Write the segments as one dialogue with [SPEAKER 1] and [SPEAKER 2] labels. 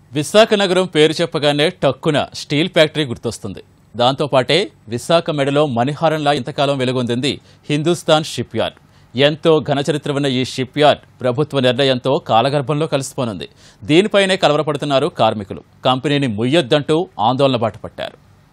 [SPEAKER 1] విశాఖ నగరం పేరు చెప్పగానే టక్కున స్టీల్ ఫ్యాక్టరీ గుర్తొస్తుంది దాంతోపాటే విశాఖ మెడలో మణిహారంలా ఇంతకాలం వెలుగొందింది హిందుస్థాన్ షిప్ యార్డ్ ఎంతో ఘనచరిత్ర ఉన్న ఈ షిప్ యార్డ్ ప్రభుత్వ నిర్ణయంతో కాలగర్భంలో కలిసిపోనుంది దీనిపైనే కలవరపడుతున్నారు కార్మికులు కంపెనీని ముయ్యొద్దంటూ ఆందోళన బాట పట్టారు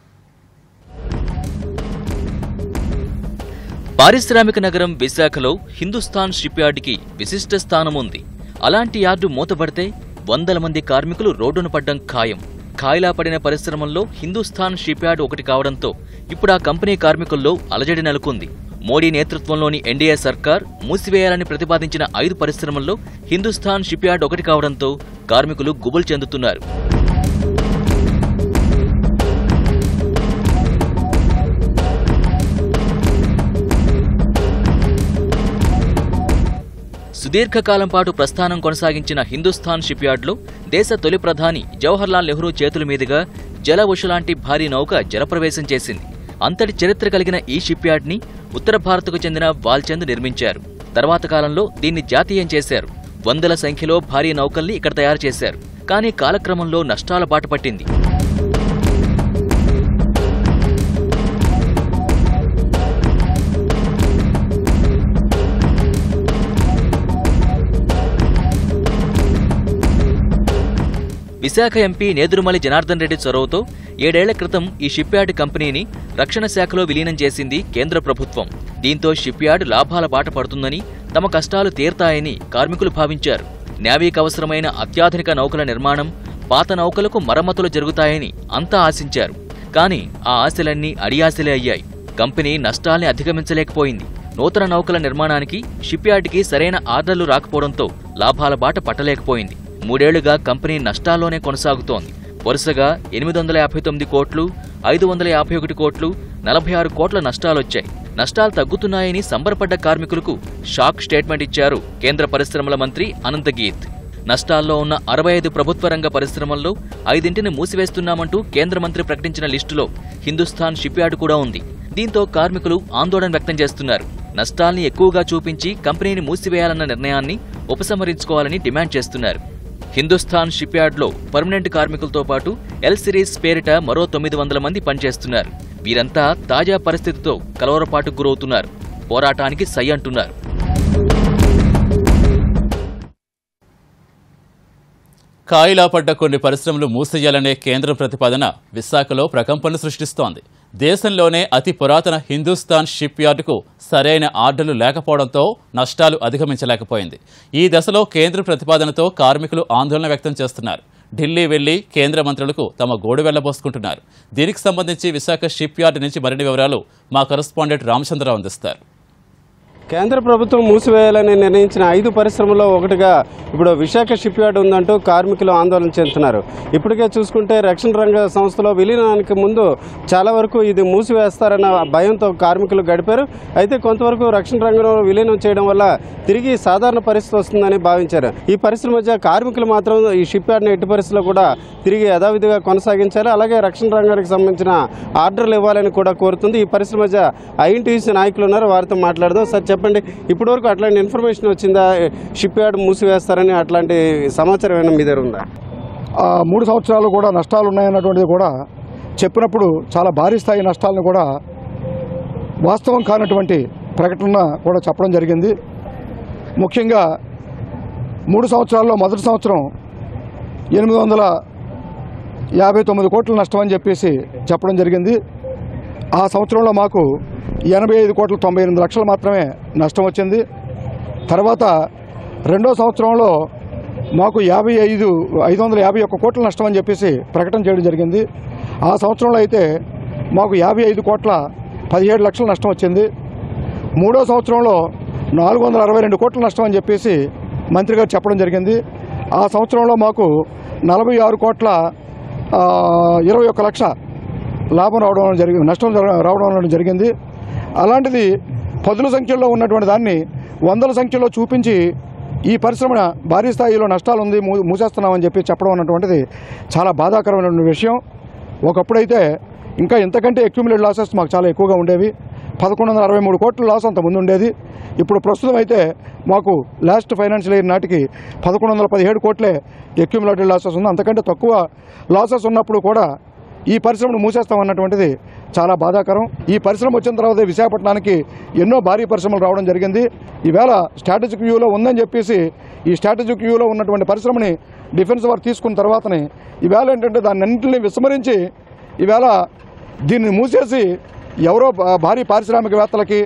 [SPEAKER 2] పారిశ్రామిక నగరం విశాఖలో హిందుస్థాన్ షిప్ యార్డుకి విశిష్ట స్థానం ఉంది అలాంటి యార్డు మూతపడితే వందల మంది కార్మికులు రోడ్డున పడ్డం ఖాయం ఖాయిలా పడిన పరిశ్రమల్లో హిందుస్థాన్ షిప్ యార్డ్ ఒకటి కావడంతో ఇప్పుడు ఆ కంపెనీ కార్మికుల్లో అలజడి నెలకొంది మోడీ నేతృత్వంలోని ఎన్డీఏ సర్కార్ మూసివేయాలని ప్రతిపాదించిన ఐదు పరిశ్రమల్లో హిందుస్థాన్ షిప్ యార్డ్ ఒకటి కావడంతో కార్మికులు గుబులు చెందుతున్నారు సుదీర్ఘకాలం పాటు ప్రస్థానం కొనసాగించిన హిందుస్థాన్ షిప్ యార్డ్లో దేశ తొలి ప్రధాని జవహర్లాల్ నెహ్రూ చేతుల మీదుగా జలవశ లాంటి భారీ నౌక జలప్రవేశం చేసింది అంతటి చరిత్ర కలిగిన ఈ షిప్ యార్డ్ని ఉత్తర భారత్కు చెందిన వాల్చంద్ నిర్మించారు తర్వాత కాలంలో దీన్ని జాతీయం చేశారు వందల సంఖ్యలో భారీ నౌకల్ని ఇక్కడ తయారు చేశారు కానీ కాలక్రమంలో నష్టాల బాట పట్టింది విశాఖ ఎంపీ నేదురుమలి జనార్దన్ రెడ్డి చొరవతో ఏడేళ్ల క్రితం ఈ షిప్ యార్డ్ కంపెనీని రక్షణ శాఖలో విలీనం చేసింది కేంద్ర ప్రభుత్వం దీంతో షిప్ యార్డ్ లాభాల బాట పడుతుందని తమ కష్టాలు తీరతాయని కార్మికులు భావించారు నేవీకి అవసరమైన అత్యాధునిక నౌకల నిర్మాణం పాత నౌకలకు మరమ్మతులు జరుగుతాయని అంతా ఆశించారు కానీ ఆ ఆశలన్నీ అడియాశలే అయ్యాయి కంపెనీ నష్టాల్ని అధిగమించలేకపోయింది నూతన నౌకల నిర్మాణానికి షిప్ యార్డ్కి సరైన ఆర్డర్లు రాకపోవడంతో లాభాల బాట పట్టలేకపోయింది మూడేళ్లుగా కంపెనీ నష్టాల్లోనే కొనసాగుతోంది వరుసగా ఎనిమిది వందల యాభై తొమ్మిది కోట్లు ఐదు వందల యాభై ఒకటి కోట్లు నలభై ఆరు కోట్ల నష్టాలొచ్చాయి నష్టాలు తగ్గుతున్నాయని సంబరపడ్డ కార్మికులకు షాక్ స్టేట్మెంట్ ఇచ్చారు కేంద్ర పరిశ్రమల మంత్రి అనంతగీత్ నష్టాల్లో ఉన్న అరవై ఐదు ప్రభుత్వ రంగ పరిశ్రమల్లో ఐదింటిని మూసివేస్తున్నామంటూ కేంద్ర మంత్రి ప్రకటించిన లిస్టులో హిందుస్థాన్ షిప్ యార్డ్ కూడా ఉంది దీంతో కార్మికులు ఆందోళన వ్యక్తం చేస్తున్నారు నష్టాల్ని ఎక్కువగా చూపించి కంపెనీని మూసివేయాలన్న నిర్ణయాన్ని ఉపసంహరించుకోవాలని డిమాండ్ చేస్తున్నారు హిందుస్థాన్ షిప్ యార్డ్లో పర్మనెంట్ కార్మికులతో పాటు ఎల్ సిరీస్ పేరిట మరో తొమ్మిది వందల మంది పనిచేస్తున్నారు వీరంతా తాజా పరిస్థితితో కలవరపాటుకు గురవుతున్నారు పోరాటానికి సై అంటున్నారు
[SPEAKER 1] కాయిలా పడ్డ కొన్ని పరిశ్రమలు మూసేయాలనే కేంద్ర ప్రతిపాదన విశాఖలో ప్రకంపనలు సృష్టిస్తోంది దేశంలోనే అతి పురాతన హిందుస్థాన్ షిప్ యార్డుకు సరైన ఆర్డర్లు లేకపోవడంతో నష్టాలు అధిగమించలేకపోయింది ఈ దశలో కేంద్ర ప్రతిపాదనతో కార్మికులు ఆందోళన వ్యక్తం చేస్తున్నారు ఢిల్లీ వెళ్లి కేంద్ర మంత్రులకు తమ గోడు వెళ్లబోసుకుంటున్నారు దీనికి సంబంధించి విశాఖ షిప్ యార్డు నుంచి మరిన్ని వివరాలు మా కరస్పాండెంట్ రామచంద్రరావు అందిస్తారు
[SPEAKER 3] కేంద్ర ప్రభుత్వం మూసివేయాలని నిర్ణయించిన ఐదు పరిశ్రమల్లో ఒకటిగా ఇప్పుడు విశాఖ షిప్ యార్డ్ ఉందంటూ కార్మికులు ఆందోళన చెందుతున్నారు ఇప్పటికే చూసుకుంటే రక్షణ రంగ సంస్థలో విలీనానికి ముందు చాలా వరకు ఇది మూసివేస్తారన్న భయంతో కార్మికులు గడిపారు అయితే కొంతవరకు రక్షణ రంగంలో విలీనం చేయడం వల్ల తిరిగి సాధారణ పరిస్థితి వస్తుందని భావించారు ఈ పరిస్థితి మధ్య కార్మికులు మాత్రం ఈ షిప్ యార్డ్ని ఎట్టి పరిస్థితుల్లో కూడా తిరిగి యథావిధిగా కొనసాగించాలి అలాగే రక్షణ రంగానికి సంబంధించిన ఆర్డర్లు ఇవ్వాలని కూడా కోరుతుంది ఈ పరిస్థితి మధ్య ఐఎన్టీసీ నాయకులు ఉన్నారు వారితో మాట్లాడదాం సార్ చెప్పండి ఇప్పటివరకు అట్లాంటి ఇన్ఫర్మేషన్ వచ్చిందా షిప్ యార్డ్ మూసివేస్తారని అట్లాంటి సమాచారం ఏమైనా మీ దగ్గర ఉందా
[SPEAKER 4] ఆ మూడు సంవత్సరాలు కూడా నష్టాలు ఉన్నాయన్నటువంటిది కూడా చెప్పినప్పుడు చాలా భారీ స్థాయి నష్టాలను కూడా వాస్తవం కానటువంటి ప్రకటన కూడా చెప్పడం జరిగింది ముఖ్యంగా మూడు సంవత్సరాల్లో మొదటి సంవత్సరం ఎనిమిది వందల యాభై తొమ్మిది కోట్ల నష్టం అని చెప్పేసి చెప్పడం జరిగింది ఆ సంవత్సరంలో మాకు ఎనభై ఐదు కోట్ల తొంభై ఎనిమిది లక్షలు మాత్రమే నష్టం వచ్చింది తర్వాత రెండో సంవత్సరంలో మాకు యాభై ఐదు ఐదు వందల యాభై ఒక్క కోట్ల నష్టం అని చెప్పేసి ప్రకటన చేయడం జరిగింది ఆ సంవత్సరంలో అయితే మాకు యాభై ఐదు కోట్ల పదిహేడు లక్షల నష్టం వచ్చింది మూడో సంవత్సరంలో నాలుగు వందల అరవై రెండు కోట్ల నష్టం అని చెప్పేసి మంత్రి గారు చెప్పడం జరిగింది ఆ సంవత్సరంలో మాకు నలభై ఆరు కోట్ల ఆ, ఇరవై ఒక్క లక్ష లాభం రావడం జరిగింది నష్టం జర- రావడం అనేది జరిగింది అలాంటిది పదుల సంఖ్యలో ఉన్నటువంటి దాన్ని వందల సంఖ్యలో చూపించి ఈ పరిశ్రమ భారీ స్థాయిలో నష్టాలు ఉంది మూ మూసేస్తున్నామని చెప్పి చెప్పడం అన్నటువంటిది చాలా బాధాకరమైన విషయం ఒకప్పుడైతే ఇంకా ఇంతకంటే అక్యుములేట్ లాసెస్ మాకు చాలా ఎక్కువగా ఉండేవి పదకొండు వందల అరవై మూడు కోట్ల లాస్ అంత ముందు ఉండేది ఇప్పుడు ప్రస్తుతం అయితే మాకు లాస్ట్ ఫైనాన్షియల్ ఇయర్ నాటికి పదకొండు వందల పదిహేడు కోట్లే అక్యుములేటెడ్ లాసెస్ ఉంది అంతకంటే తక్కువ లాసెస్ ఉన్నప్పుడు కూడా ఈ పరిశ్రమను మూసేస్తామన్నటువంటిది చాలా బాధాకరం ఈ పరిశ్రమ వచ్చిన తర్వాత విశాఖపట్నానికి ఎన్నో భారీ పరిశ్రమలు రావడం జరిగింది ఈవేళ స్ట్రాటజిక్ వ్యూలో ఉందని చెప్పేసి ఈ స్ట్రాటజిక్ వ్యూలో ఉన్నటువంటి పరిశ్రమని డిఫెన్స్ వారు తీసుకున్న తర్వాతనే ఈవేళ ఏంటంటే దాన్ని అన్నింటినీ విస్మరించి ఈవేళ దీన్ని మూసేసి ఎవరో భా- భారీ పారిశ్రామికవేత్తలకి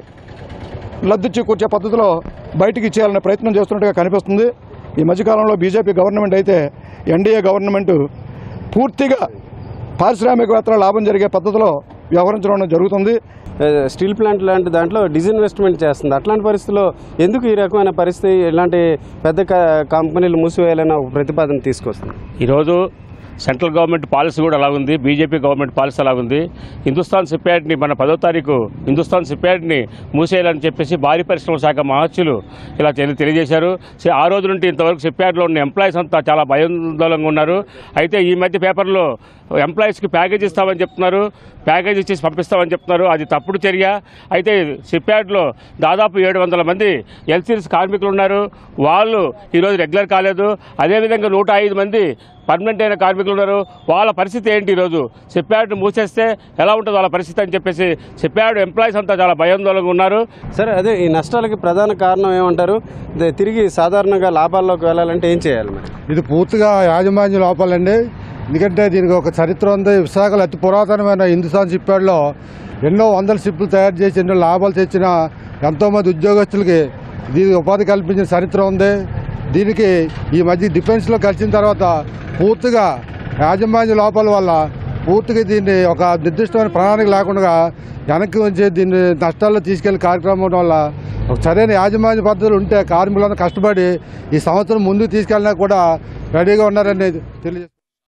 [SPEAKER 4] లబ్ధి చేకూర్చే పద్ధతిలో బయటికి ఇచ్చేయాలనే ప్రయత్నం చేస్తున్నట్టుగా కనిపిస్తుంది ఈ మధ్యకాలంలో బీజేపీ గవర్నమెంట్ అయితే ఎన్డీఏ గవర్నమెంట్ పూర్తిగా పారిశ్రామికవేత్తల లాభం జరిగే పద్ధతిలో వ్యవహరించడం జరుగుతుంది
[SPEAKER 3] ఏ, స్టీల్ ప్లాంట్ లాంటి దాంట్లో డిజిన్వెస్ట్మెంట్ చేస్తుంది అట్లాంటి పరిస్థితుల్లో ఎందుకు ఈ రకమైన పరిస్థితి ఇలాంటి పెద్ద క- కంపెనీలు మూసివేయాలని ఒక ప్రతిపాదన తీసుకొస్తుంది
[SPEAKER 5] ఈరోజు సెంట్రల్ గవర్నమెంట్ పాలసీ కూడా అలా ఉంది బీజేపీ గవర్నమెంట్ పాలసీ అలా ఉంది హిందుస్థాన్ సిప్యాడ్ని మన పదో తారీఖు హిందుస్థాన్ సిప్యాడ్ని మూసేయాలని చెప్పేసి భారీ పరిశ్రమల శాఖ మహత్యులు ఇలా తెలి- తెలియజేశారు సో ఆ రోజు నుండి ఇంతవరకు సిప్యాడ్లో ఉన్న ఎంప్లాయీస్ అంతా చాలా భయాందోళనగా ఉన్నారు అయితే ఈ మధ్య పేపర్లో ఎంప్లాయీస్కి ప్యాకేజ్ ఇస్తామని చెప్తున్నారు ప్యాకేజ్ ఇచ్చేసి పంపిస్తామని చెప్తున్నారు అది తప్పుడు చర్య అయితే సిప్యాడ్లో దాదాపు ఏడు వందల మంది ఎల్సీఎస్ కార్మికులు ఉన్నారు వాళ్ళు ఈరోజు రెగ్యులర్ కాలేదు అదేవిధంగా నూట ఐదు మంది పర్మనెంట్ అయిన కార్మికులు ఉన్నారు వాళ్ళ పరిస్థితి ఏంటి ఈరోజు సిప్యాడ్ మూసేస్తే ఎలా ఉంటుంది వాళ్ళ పరిస్థితి అని చెప్పేసి సిప్యాడ్ ఎంప్లాయీస్ అంతా చాలా భయాందోళనగా ఉన్నారు
[SPEAKER 3] సరే అదే ఈ నష్టాలకి ప్రధాన కారణం ఏమంటారు దే- తిరిగి సాధారణంగా లాభాల్లోకి వెళ్ళాలంటే ఏం చేయాలి మరి
[SPEAKER 6] ఇది పూర్తిగా యాజమాన్య లోపాలండి ఎందుకంటే దీనికి ఒక చరిత్ర ఉంది విశాఖలో అతి పురాతనమైన హిందుస్థాన్ షిప్యార్డ్లో ఎన్నో వందల షిప్లు తయారు చేసి ఎన్నో లాభాలు తెచ్చిన ఎంతోమంది ఉద్యోగస్తులకి దీనికి ఉపాధి కల్పించిన చరిత్ర ఉంది దీనికి ఈ మధ్య డిఫెన్స్లో కలిసిన తర్వాత పూర్తిగా యాజమాన్య లోపాల వల్ల పూర్తిగా దీన్ని ఒక నిర్దిష్టమైన ప్రణాళిక లేకుండా వెనక్కి వచ్చి దీన్ని నష్టాల్లో తీసుకెళ్లే కార్యక్రమం వల్ల ఒక సరైన యాజమాన్య పద్ధతులు ఉంటే కార్మికులందరూ కష్టపడి ఈ సంవత్సరం ముందుకు తీసుకెళ్ళినా కూడా రెడీగా ఉన్నారని తెలియజేస్తారు